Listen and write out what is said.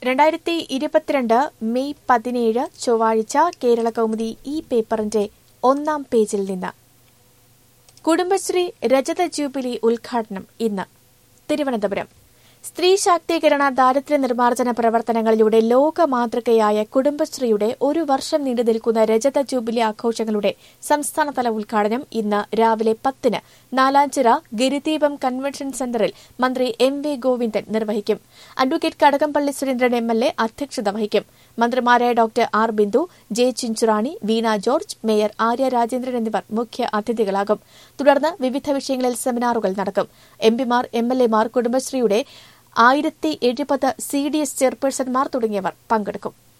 രണ്ടായിരത്തി ഇരുപത്തിരണ്ട് മെയ് പതിനേഴ് ചൊവ്വാഴ്ച കേരള കൗമുദി ഈ പേപ്പറിന്റെ ഒന്നാം പേജിൽ നിന്ന് കുടുംബശ്രീ രജത ജൂബിലി ഉദ്ഘാടനം ഇന്ന് തിരുവനന്തപുരം സ്ത്രീ ശാക്തീകരണ ദാരിദ്ര്യ നിർമ്മാർജ്ജന പ്രവർത്തനങ്ങളിലൂടെ ലോക മാതൃകയായ കുടുംബശ്രീയുടെ ഒരു വർഷം നീണ്ടു നിൽക്കുന്ന രജത ജൂബിലി ആഘോഷങ്ങളുടെ സംസ്ഥാനതല ഉദ്ഘാടനം ഇന്ന് രാവിലെ പത്തിന് നാലാഞ്ചിറ ഗിരിദീപം കൺവെൻഷൻ സെന്ററിൽ മന്ത്രി എം വി ഗോവിന്ദൻ നിർവഹിക്കും advocate Kadakampally Surendran M L A അധ്യക്ഷത വഹിക്കും മന്ത്രിമാരായ doctor R Bindu J Chinchurani Veena George mayor Arya Rajendran എന്നിവർ മുഖ്യ അതിഥികളാകും തുടർന്ന് വിവിധ വിഷയങ്ങളിൽ സെമിനാറുകൾ നടക്കും എംപിമാർ എം എൽ എമാർ കുടുംബശ്രീയുടെ ആയിരത്തി എഴുപത് സി ഡി എസ് ചെയർപേഴ്സൺമാർ തുടങ്ങിയവർ പങ്കെടുക്കും